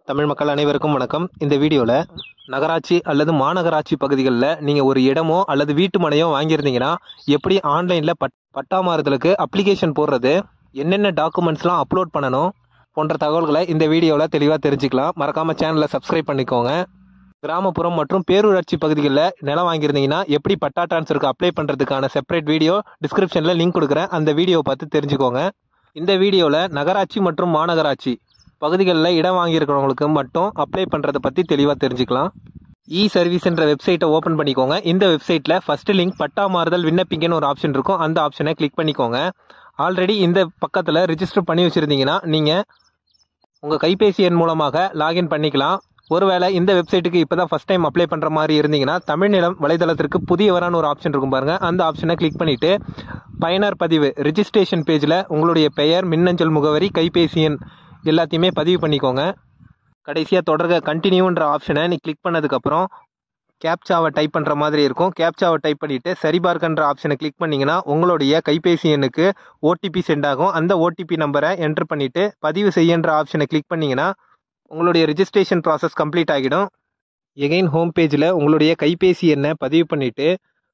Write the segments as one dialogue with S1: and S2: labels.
S1: தமிழ் மக்கள் அனைவருக்கும் வணக்கம் இந்த வீடியோவில் நகராட்சி அல்லது மாநகராட்சி பகுதிகளில் நீங்கள் ஒரு இடமோ அல்லது வீட்டு மனையோ வாங்கியிருந்தீங்கன்னா எப்படி ஆன்லைனில் பட் பட்டா மாறுதலுக்கு அப்ளிகேஷன் போடுறது என்னென்ன டாக்குமெண்ட்ஸ்லாம் அப்லோட் பண்ணணும் போன்ற தகவல்களை இந்த வீடியோவில் தெளிவாக தெரிஞ்சுக்கலாம் மறக்காமல் சேனலை சப்ஸ்கிரைப் பண்ணிக்கோங்க கிராமப்புறம் மற்றும் பேரூராட்சி பகுதிகளில் நிலம் வாங்கியிருந்தீங்கன்னா எப்படி பட்டா டிரான்ஸ்ஃபருக்கு அப்ளை பண்ணுறதுக்கான செப்பரேட் வீடியோ டிஸ்கிரிப்ஷனில் லிங்க் கொடுக்குறேன் அந்த வீடியோவை பார்த்து தெரிஞ்சுக்கோங்க இந்த வீடியோவில் நகராட்சி மற்றும் மாநகராட்சி பகுதிகளில் இடம் வாங்கியிருக்கிறவங்களுக்கு மட்டும் அப்ளை பண்ணுறதை பற்றி தெளிவாக தெரிஞ்சுக்கலாம் இ சர்வீஸ்ன்ற வெப்சைட்டை ஓப்பன் பண்ணிக்கோங்க இந்த வெப்சைட்டில் ஃபர்ஸ்ட் லிங்க் பட்டா மாறுதல் விண்ணப்பிங்கன்னு ஒரு ஆப்ஷன் இருக்கும் அந்த ஆப்ஷனை கிளிக் பண்ணிக்கோங்க ஆல்ரெடி இந்த பக்கத்தில் ரிஜிஸ்டர் பண்ணி வச்சுருந்தீங்கன்னா நீங்கள் உங்கள் கைபேசி எண் மூலமாக லாகின் பண்ணிக்கலாம் ஒருவேளை இந்த வெப்சைட்டுக்கு இப்போ தான் ஃபஸ்ட் டைம் அப்ளை பண்ணுற மாதிரி இருந்தீங்கன்னா தமிழ்நிலம் வலைதளத்திற்கு புதியவரான ஒரு ஆப்ஷன் இருக்கும் பாருங்கள் அந்த ஆப்ஷனை கிளிக் பண்ணிவிட்டு பயனர் பதிவு ரிஜிஸ்ட்ரேஷன் பேஜில் உங்களுடைய பெயர் மின்னஞ்சல் முகவரி கைபேசி எண் எல்லாத்தையுமே பதிவு பண்ணிக்கோங்க கடைசியாக தொடர்க கண்டினியூன்ற ஆப்ஷனை நீ கிளிக் பண்ணதுக்கப்புறம் கேப்சாவை டைப் பண்ணுற மாதிரி இருக்கும் கேப்சாவை டைப் பண்ணிவிட்டு சரிபார்க்கன்ற ஆப்ஷனை கிளிக் பண்ணிங்கன்னா உங்களுடைய கைபேசி எண்ணுக்கு ஓடிபி சென்ட் ஆகும் அந்த ஓடிபி நம்பரை என்ட்ரு பண்ணிவிட்டு பதிவு செய்யன்ற ஆப்ஷனை கிளிக் பண்ணிங்கன்னா உங்களுடைய ரிஜிஸ்ட்ரேஷன் ப்ராசஸ் கம்ப்ளீட் ஆகிடும் எகைன் ஹோம் பேஜில் உங்களுடைய கைபேசி எண்ணை பதிவு பண்ணிவிட்டு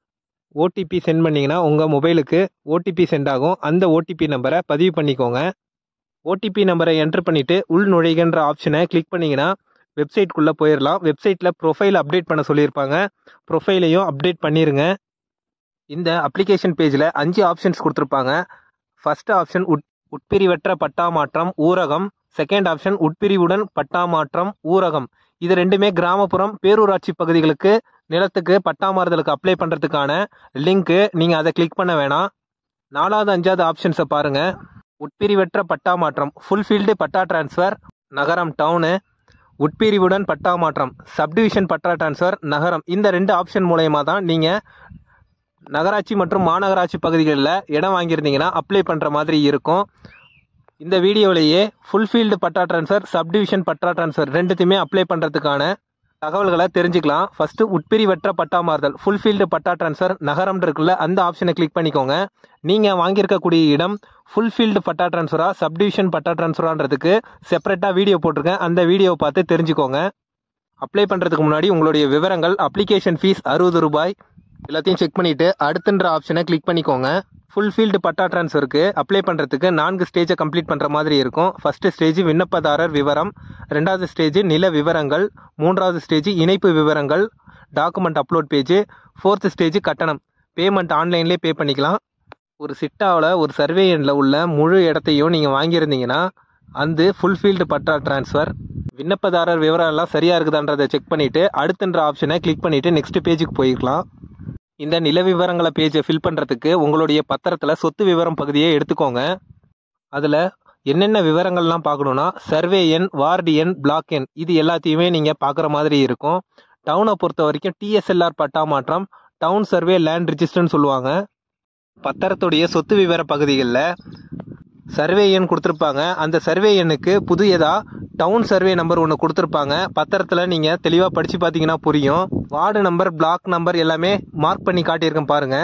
S1: ஓடிபி சென்ட் பண்ணிங்கன்னா உங்கள் மொபைலுக்கு ஓடிபி சென்ட் ஆகும் அந்த ஓடிபி நம்பரை பதிவு பண்ணிக்கோங்க ஓடிபி நம்பரை என்ட்ரு பண்ணிவிட்டு உள் நுழைகின்ற ஆப்ஷனை கிளிக் பண்ணிங்கன்னா வெப்சைட்குள்ளே போயிடலாம் வெப்சைட்டில் ப்ரொஃபைல் அப்டேட் பண்ண சொல்லியிருப்பாங்க ப்ரொஃபைலையும் அப்டேட் பண்ணிடுங்க இந்த அப்ளிகேஷன் பேஜில் அஞ்சு ஆப்ஷன்ஸ் கொடுத்துருப்பாங்க ஃபர்ஸ்ட் ஆப்ஷன் உட் உட்பிரிவற்ற பட்டா மாற்றம் ஊரகம் செகண்ட் ஆப்ஷன் உட்பிரிவுடன் பட்டா மாற்றம் ஊரகம் இது ரெண்டுமே கிராமப்புறம் பேரூராட்சி பகுதிகளுக்கு நிலத்துக்கு பட்டா மாறுதலுக்கு அப்ளை பண்ணுறதுக்கான லிங்க்கு நீங்கள் அதை கிளிக் பண்ண வேணாம் நாலாவது அஞ்சாவது ஆப்ஷன்ஸை பாருங்கள் உட்பிரிவற்ற பட்டா மாற்றம் ஃபுல்ஃபீல்டு பட்டா டிரான்ஸ்ஃபர் நகரம் டவுனு உட்பிரிவுடன் பட்டா மாற்றம் சப்டிவிஷன் பட்டா டிரான்ஸ்ஃபர் நகரம் இந்த ரெண்டு ஆப்ஷன் மூலயமா தான் நீங்கள் நகராட்சி மற்றும் மாநகராட்சி பகுதிகளில் இடம் வாங்கியிருந்தீங்கன்னா அப்ளை பண்ணுற மாதிரி இருக்கும் இந்த வீடியோவிலேயே full field patta transfer subdivision patta transfer ரெண்டுத்தையுமே அப்ளை பண்ணுறதுக்கான தகவல்களை தெரிஞ்சுக்கலாம் ஃபர்ஸ்ட் உட்பிரிவற்ற பட்டா மாறுதல் ஃபுல்ஃபீல்டு பட்டா டிரான்ஸ்ஃபர் நகரம் இருக்குல்ல அந்த ஆப்ஷனை கிளிக் பண்ணிக்கோங்க நீங்கள் வாங்கியிருக்கக்கூடிய இடம் ஃபுல்ஃபீல்டு பட்டா டிரான்ஸ்ஃபரா சப்டிவிஷன் பட்டா டிரான்ஸ்ஃபரான்றதுக்கு செப்பரேட்டாக வீடியோ போட்டிருக்கேன் அந்த வீடியோவை பார்த்து தெரிஞ்சுக்கோங்க அப்ளை பண்ணுறதுக்கு முன்னாடி உங்களுடைய விவரங்கள் அப்ளிகேஷன் ஃபீஸ் அறுபது ரூபாய் எல்லாத்தையும் செக் பண்ணிவிட்டு அடுத்துன்ற ஆப்ஷனை கிளிக் பண்ணிக்கோங்க ஃபுல்ஃபீல்டு பட்டா டிரான்ஸ்ஃபருக்கு அப்ளை பண்ணுறதுக்கு நான்கு ஸ்டேஜை கம்ப்ளீட் பண்ணுற மாதிரி இருக்கும் ஃபஸ்ட்டு ஸ்டேஜ் விண்ணப்பதாரர் விவரம் ரெண்டாவது ஸ்டேஜ் நில விவரங்கள் மூன்றாவது ஸ்டேஜ் இணைப்பு விவரங்கள் document upload page fourth stage கட்டணம் பேமெண்ட் ஆன்லைன்லேயே பே பண்ணிக்கலாம் ஒரு சிட்டாவில் ஒரு சர்வே எண்ணில் உள்ள முழு இடத்தையும் நீங்கள் வாங்கியிருந்தீங்கன்னா அந்த ஃபுல்ஃபீல்டு பட்டா டிரான்ஸ்ஃபர் விண்ணப்பதாரர் விவரம் எல்லாம் சரியாக இருக்குதான்றதை செக் பண்ணிவிட்டு அடுத்துன்ற ஆப்ஷனை கிளிக் பண்ணிவிட்டு நெக்ஸ்ட் பேஜுக்கு போயிருக்கலாம் இந்த நில விவரங்களை பேஜை ஃபில் பண்ணுறதுக்கு உங்களுடைய பத்திரத்தில் சொத்து விவரம் பகுதியை எடுத்துக்கோங்க அதில் என்னென்ன விவரங்கள்லாம் பார்க்கணுன்னா சர்வே எண் வார்டு எண் பிளாக் எண் இது எல்லாத்தையுமே நீங்கள் பார்க்குற மாதிரி இருக்கும் டவுனை பொறுத்த வரைக்கும் டிஎஸ்எல்ஆர் பட்டா மாற்றம் டவுன் சர்வே லேண்ட் ரிஜிஸ்டர்னு சொல்லுவாங்க பத்திரத்துடைய சொத்து விவர பகுதிகளில் சர்வே எண் கொடுத்துருப்பாங்க அந்த சர்வே எண்ணுக்கு புதியதாக டவுன் சர்வே நம்பர் ஒன்று கொடுத்துருப்பாங்க பத்திரத்தில் நீங்கள் தெளிவாக படித்து பார்த்தீங்கன்னா புரியும் வார்டு நம்பர் பிளாக் நம்பர் எல்லாமே மார்க் பண்ணி காட்டியிருக்கேன் பாருங்கள்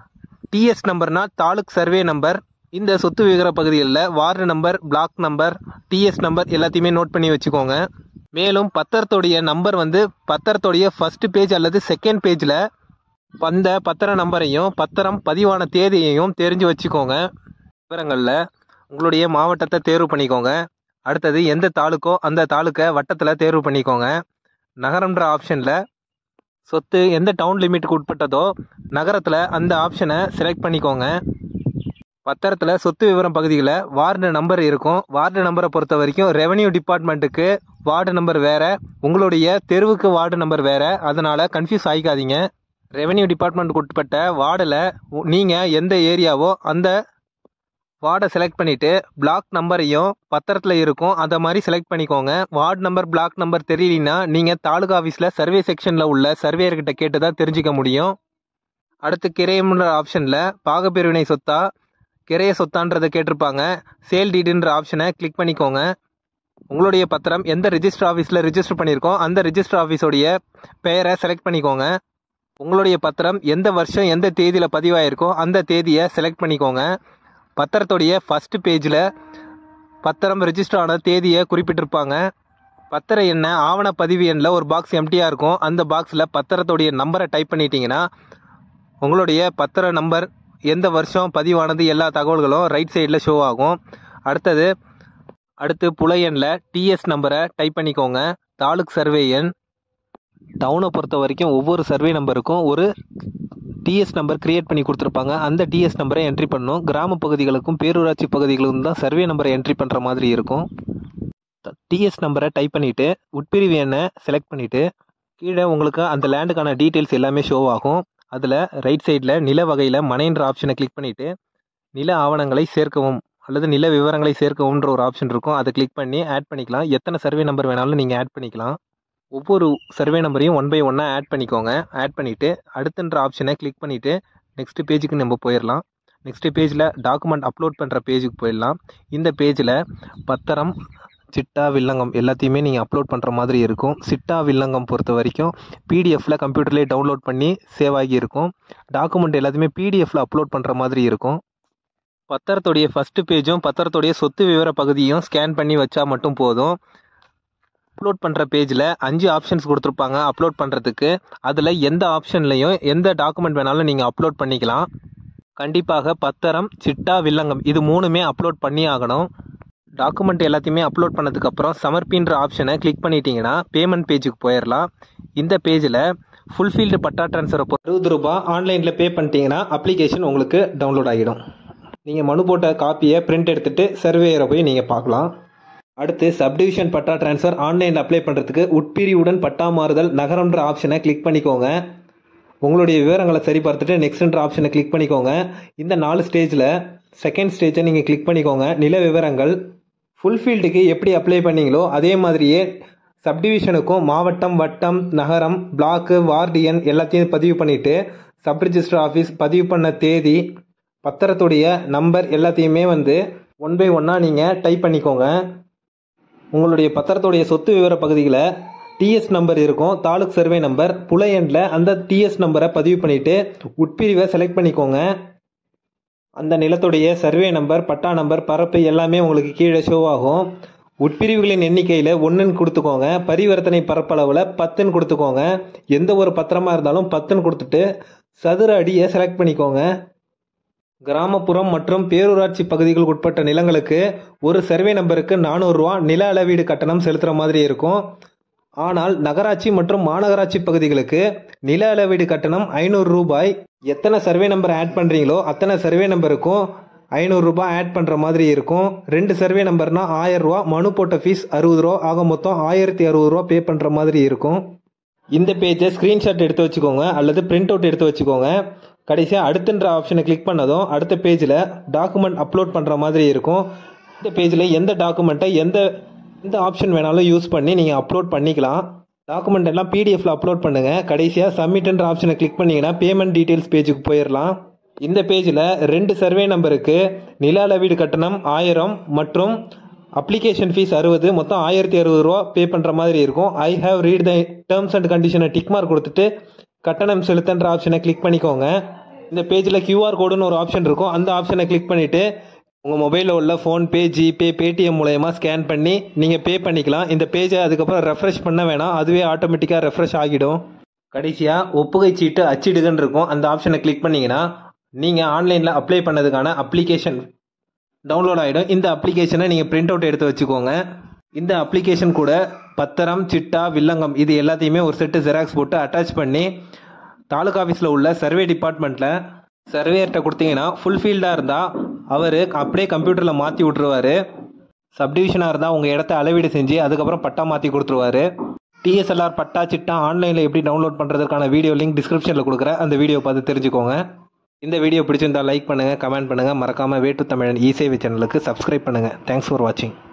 S1: டிஎஸ் நம்பர்னா தாலுக் சர்வே நம்பர் இந்த சொத்து விவர பகுதிகளில் ward number block number TS number எல்லாத்தையுமே நோட் பண்ணி வச்சுக்கோங்க மேலும் பத்திரத்துடைய நம்பர் வந்து பத்திரத்துடைய ஃபர்ஸ்ட் பேஜ் அல்லது செகண்ட் பேஜில் வந்த பத்திர நம்பரையும் பத்திரம் பதிவான தேதியையும் தெரிஞ்சு வச்சுக்கோங்க விவரங்களில் உங்களுடைய மாவட்டத்தை தேர்வு பண்ணிக்கோங்க அடுத்தது எந்த தாலுக்கோ அந்த தாலுக்கை வட்டத்தில் தேர்வு பண்ணிக்கோங்க நகரம்ன்ற ஆப்ஷனில் சொத்து எந்த டவுன் லிமிட்டுக்கு உட்பட்டதோ நகரத்தில் அந்த ஆப்ஷனை செலக்ட் பண்ணிக்கோங்க பத்திரத்தில் சொத்து விவரம் பகுதியில் வார்டு நம்பர் இருக்கும் வார்டு நம்பரை பொறுத்த வரைக்கும் ரெவன்யூ டிபார்ட்மெண்ட்டுக்கு வார்டு நம்பர் வேறு உங்களுடைய தெருவுக்கு வார்டு நம்பர் வேறு அதனால் கன்ஃபியூஸ் ஆகிக்காதீங்க ரெவன்யூ டிபார்ட்மெண்ட்டுக்கு உட்பட்ட வார்டில் நீங்கள் எந்த ஏரியாவோ அந்த வார்டை செலக்ட் பண்ணிவிட்டு பிளாக் நம்பரையும் பத்திரத்தில் இருக்கும் அதை மாதிரி செலக்ட் பண்ணிக்கோங்க வார்டு நம்பர் பிளாக் நம்பர் தெரியலனா நீங்கள் தாலுகா ஆஃபீஸில் சர்வே செக்ஷனில் உள்ள சர்வேயர்கிட்ட கேட்டு தான் தெரிஞ்சிக்க முடியும் அடுத்து கிரையம்ன்ற ஆப்ஷனில் பாகப்பிரிவினை சொத்தா கிரைய சொத்தான்றதை கேட்டிருப்பாங்க சேல் டீடுன்ற ஆப்ஷனை கிளிக் பண்ணிக்கோங்க உங்களுடைய பத்திரம் எந்த ரிஜிஸ்டர் ஆஃபீஸில் ரிஜிஸ்டர் பண்ணியிருக்கோம் அந்த ரிஜிஸ்டர் ஆஃபீஸோடைய பெயரை செலக்ட் பண்ணிக்கோங்க உங்களுடைய பத்திரம் எந்த வருஷம் எந்த தேதியில் பதிவாயிருக்கோ அந்த தேதியை செலக்ட் பண்ணிக்கோங்க பத்திரத்துடைய ஃபஸ்ட்டு பேஜில் பத்திரம் ரெஜிஸ்டர் ஆன தேதியை குறிப்பிட்டிருப்பாங்க பத்திர எண்ணை ஆவண பதிவு எண்ணில் ஒரு பாக்ஸ் எம்டியாக இருக்கும் அந்த பாக்ஸில் பத்திரத்துடைய நம்பரை டைப் பண்ணிட்டீங்கன்னா உங்களுடைய பத்திர நம்பர் எந்த வருஷம் பதிவானது எல்லா தகவல்களும் ரைட் சைடில் ஷோ ஆகும் அடுத்தது அடுத்து புல எண்ணில் டிஎஸ் நம்பரை டைப் பண்ணிக்கோங்க தாலுக் சர்வே எண் டவுனை பொறுத்த வரைக்கும் ஒவ்வொரு சர்வே நம்பருக்கும் ஒரு டிஎஸ் நம்பர் கிரியேட் பண்ணி கொடுத்துருப்பாங்க அந்த டிஎஸ் நம்பரை என்ட்ரி பண்ணணும் கிராம பகுதிகளுக்கும் பேரூராட்சி பகுதிகளுக்கும் தான் சர்வே நம்பரை என்ட்ரி பண்ணுற மாதிரி இருக்கும் டிஎஸ் நம்பரை டைப் பண்ணிவிட்டு உட்பிரிவு எண்ணை செலக்ட் பண்ணிவிட்டு கீழே உங்களுக்கு அந்த லேண்டுக்கான டீட்டெயில்ஸ் எல்லாமே ஷோ ஆகும் அதில் ரைட் சைடில் நில வகையில் மனைன்ற ஆப்ஷனை கிளிக் பண்ணிவிட்டு நில ஆவணங்களை சேர்க்கவும் அல்லது நில விவரங்களை சேர்க்கவும்ன்ற ஒரு ஆப்ஷன் இருக்கும் அதை கிளிக் பண்ணி ஆட் பண்ணிக்கலாம் எத்தனை சர்வே நம்பர் வேணாலும் நீங்கள் ஆட் பண்ணிக்கலாம் ஒவ்வொரு சர்வே நம்பரையும் ஒன் பை ஒன்னாக ஆட் பண்ணிக்கோங்க ஆட் பண்ணிவிட்டு அடுத்துன்ற ஆப்ஷனை கிளிக் பண்ணிவிட்டு நெக்ஸ்ட் பேஜுக்கு நம்ம போயிடலாம் நெக்ஸ்ட் பேஜில் டாக்குமெண்ட் அப்லோட் பண்ணுற பேஜுக்கு போயிடலாம் இந்த பேஜில் பத்திரம் சிட்டா வில்லங்கம் எல்லாத்தையுமே நீங்கள் அப்லோட் பண்ணுற மாதிரி இருக்கும் சிட்டா வில்லங்கம் பொறுத்த வரைக்கும் பிடிஎஃப்பில் கம்ப்யூட்டர்லேயே டவுன்லோட் பண்ணி சேவ் ஆகி இருக்கும் டாக்குமெண்ட் எல்லாத்தையுமே பிடிஎஃப்பில் அப்லோட் பண்ணுற மாதிரி இருக்கும் பத்திரத்துடைய ஃபஸ்ட்டு பேஜும் பத்திரத்துடைய சொத்து விவர பகுதியும் ஸ்கேன் பண்ணி வச்சா மட்டும் போதும் அப்லோட் பண்ணுற பேஜில் அஞ்சு ஆப்ஷன்ஸ் கொடுத்துருப்பாங்க அப்லோட் பண்ணுறதுக்கு அதில் எந்த ஆப்ஷன்லையும் எந்த டாக்குமெண்ட் வேணாலும் நீங்கள் அப்லோட் பண்ணிக்கலாம் கண்டிப்பாக பத்திரம் சிட்டா வில்லங்கம் இது மூணுமே அப்லோட் பண்ணி ஆகணும் டாக்குமெண்ட் எல்லாத்தையுமே அப்லோட் பண்ணதுக்கப்புறம் சமர்ப்பின்ற ஆப்ஷனை கிளிக் பண்ணிட்டீங்கன்னா பேமெண்ட் பேஜுக்கு போயிடலாம் இந்த பேஜில் ஃபுல்ஃபீல்டு பட்டா ட்ரான்ஸ்ஃபரை அறுபது ரூபா ஆன்லைனில் பே பண்ணிட்டீங்கன்னா அப்ளிகேஷன் உங்களுக்கு டவுன்லோட் ஆகிடும் நீங்கள் மனு போட்ட காப்பியை பிரிண்ட் எடுத்துகிட்டு சர்வேயரை போய் நீங்கள் பார்க்கலாம் அடுத்து சப்டிவிஷன் பட்டா ட்ரான்ஸ்ஃபர் ஆன்லைனில் அப்ளை பண்ணுறதுக்கு உட்பிரிவுடன் பட்டா மாறுதல் நகரம்ன்ற ஆப்ஷனை கிளிக் பண்ணிக்கோங்க உங்களுடைய விவரங்களை சரி பார்த்துட்டு நெக்ஸ்ட்ன்ற ஆப்ஷனை கிளிக் பண்ணிக்கோங்க இந்த நாலு ஸ்டேஜில் செகண்ட் ஸ்டேஜை நீங்கள் கிளிக் பண்ணிக்கோங்க நில விவரங்கள் ஃபுல்ஃபீல்டுக்கு எப்படி அப்ளை பண்ணீங்களோ அதே மாதிரியே சப்டிவிஷனுக்கும் மாவட்டம் வட்டம் நகரம் பிளாக்கு வார்டு எண் எல்லாத்தையும் பதிவு பண்ணிவிட்டு சப் ரிஜிஸ்டர் ஆஃபீஸ் பதிவு பண்ண தேதி பத்திரத்துடைய நம்பர் எல்லாத்தையுமே வந்து ஒன் பை ஒன்னாக நீங்கள் டைப் பண்ணிக்கோங்க உங்களுடைய பத்திரத்துடைய சொத்து விவர பகுதியில் டிஎஸ் நம்பர் இருக்கும் தாலுக் சர்வே நம்பர் புல எண்ணில் அந்த டிஎஸ் நம்பரை பதிவு பண்ணிவிட்டு உட்பிரிவை செலக்ட் பண்ணிக்கோங்க அந்த நிலத்துடைய சர்வே நம்பர் பட்டா நம்பர் பரப்பு எல்லாமே உங்களுக்கு கீழே ஷோ ஆகும் உட்பிரிவுகளின் எண்ணிக்கையில் ஒன்றுன்னு கொடுத்துக்கோங்க பரிவர்த்தனை பரப்பளவில் பத்துன்னு கொடுத்துக்கோங்க எந்த ஒரு பத்திரமா இருந்தாலும் பத்துன்னு கொடுத்துட்டு சதுர அடியை செலக்ட் பண்ணிக்கோங்க கிராமப்புறம் மற்றும் பேரூராட்சி பகுதிகளுக்கு உட்பட்ட நிலங்களுக்கு ஒரு சர்வே நம்பருக்கு நானூறுரூவா நில அளவீடு கட்டணம் செலுத்துகிற மாதிரி இருக்கும் ஆனால் நகராட்சி மற்றும் மாநகராட்சி பகுதிகளுக்கு நில அளவீடு கட்டணம் ஐநூறு ரூபாய் எத்தனை சர்வே நம்பர் ஆட் பண்ணுறீங்களோ அத்தனை சர்வே நம்பருக்கும் ஐநூறு ரூபாய் ஆட் பண்ணுற மாதிரி இருக்கும் ரெண்டு சர்வே நம்பர்னா ஆயிரம் ரூபா மனு போட்ட ஃபீஸ் அறுபது ரூபா ஆக மொத்தம் ஆயிரத்தி அறுபது ரூபா பே பண்ணுற மாதிரி இருக்கும் இந்த பேஜை ஸ்க்ரீன்ஷாட் எடுத்து வச்சுக்கோங்க அல்லது பிரிண்ட் அவுட் எடுத்து வச்சுக்கோங்க கடைசியாக அடுத்துன்ற ஆப்ஷனை கிளிக் பண்ணதும் அடுத்த பேஜில் டாக்குமெண்ட் அப்லோட் பண்ணுற மாதிரி இருக்கும் இந்த பேஜில் எந்த டாக்குமெண்ட்டை எந்த எந்த ஆப்ஷன் வேணாலும் யூஸ் பண்ணி நீங்கள் அப்லோட் பண்ணிக்கலாம் டாக்குமெண்ட் எல்லாம் பிடிஎஃப்ல அப்லோட் பண்ணுங்கள் கடைசியாக சப்மிட்ன்ற ஆப்ஷனை கிளிக் பண்ணிங்கன்னா பேமெண்ட் டீட்டெயில்ஸ் பேஜுக்கு போயிடலாம் இந்த பேஜில் ரெண்டு சர்வே நம்பருக்கு நில அளவீடு கட்டணம் ஆயிரம் மற்றும் அப்ளிகேஷன் ஃபீஸ் அறுபது மொத்தம் ஆயிரத்தி அறுபது ரூபா பே பண்ணுற மாதிரி இருக்கும் I have read the terms and கண்டிஷனை டிக் மார்க் கொடுத்துட்டு கட்டணம் செலுத்தன்ற ஆப்ஷனை கிளிக் பண்ணிக்கோங்க இந்த பேஜில் கியூஆர் கோடுன்னு ஒரு ஆப்ஷன் இருக்கும் அந்த ஆப்ஷனை கிளிக் பண்ணிவிட்டு உங்கள் மொபைலில் உள்ள ஃபோன்பே ஜிபே பேடிஎம் மூலயமா ஸ்கேன் பண்ணி நீங்கள் பே பண்ணிக்கலாம் இந்த பேஜை அதுக்கப்புறம் ரெஃப்ரெஷ் பண்ண வேணாம் அதுவே ஆட்டோமேட்டிக்காக ரெஃப்ரெஷ் ஆகிடும் கடைசியாக ஒப்புகை சீட்டு அச்சிடுகன்னு இருக்கும் அந்த ஆப்ஷனை கிளிக் பண்ணிங்கன்னா நீங்கள் ஆன்லைனில் அப்ளை பண்ணதுக்கான அப்ளிகேஷன் டவுன்லோட் ஆகிடும் இந்த அப்ளிகேஷனை நீங்கள் பிரிண்ட் அவுட் எடுத்து வச்சுக்கோங்க இந்த அப்ளிகேஷன் கூட பத்திரம் சிட்டா வில்லங்கம் இது எல்லாத்தையுமே ஒரு செட்டு ஜெராக்ஸ் போட்டு அட்டாச் பண்ணி தாலுகா ஆஃபீஸில் உள்ள சர்வே டிபார்ட்மெண்ட்டில் சர்வேயர்கிட்ட கொடுத்தீங்கன்னா ஃபுல்ஃபீல்டாக இருந்தால் அவர் அப்படியே கம்ப்யூட்டரில் மாற்றி விட்ருவாரு சப்டிவிஷனாக இருந்தால் உங்கள் இடத்த அளவீடு செஞ்சு அதுக்கப்புறம் பட்டா மாற்றி கொடுத்துருவாரு டிஎஸ்எல்ஆர் பட்டா சிட்டா ஆன்லைனில் எப்படி டவுன்லோட் பண்ணுறதுக்கான வீடியோ லிங்க் டிஸ்கிரிப்ஷனில் கொடுக்குறேன் அந்த வீடியோ பார்த்து தெரிஞ்சுக்கோங்க இந்த வீடியோ பிடிச்சிருந்தா லைக் பண்ணுங்கள் கமெண்ட் பண்ணுங்கள் மறக்காமல் வேட்டு தமிழன் இசேவை சேனலுக்கு சப்ஸ்கிரைப் பண்ணுங்கள் தேங்க்ஸ் ஃபார் வாட்சிங்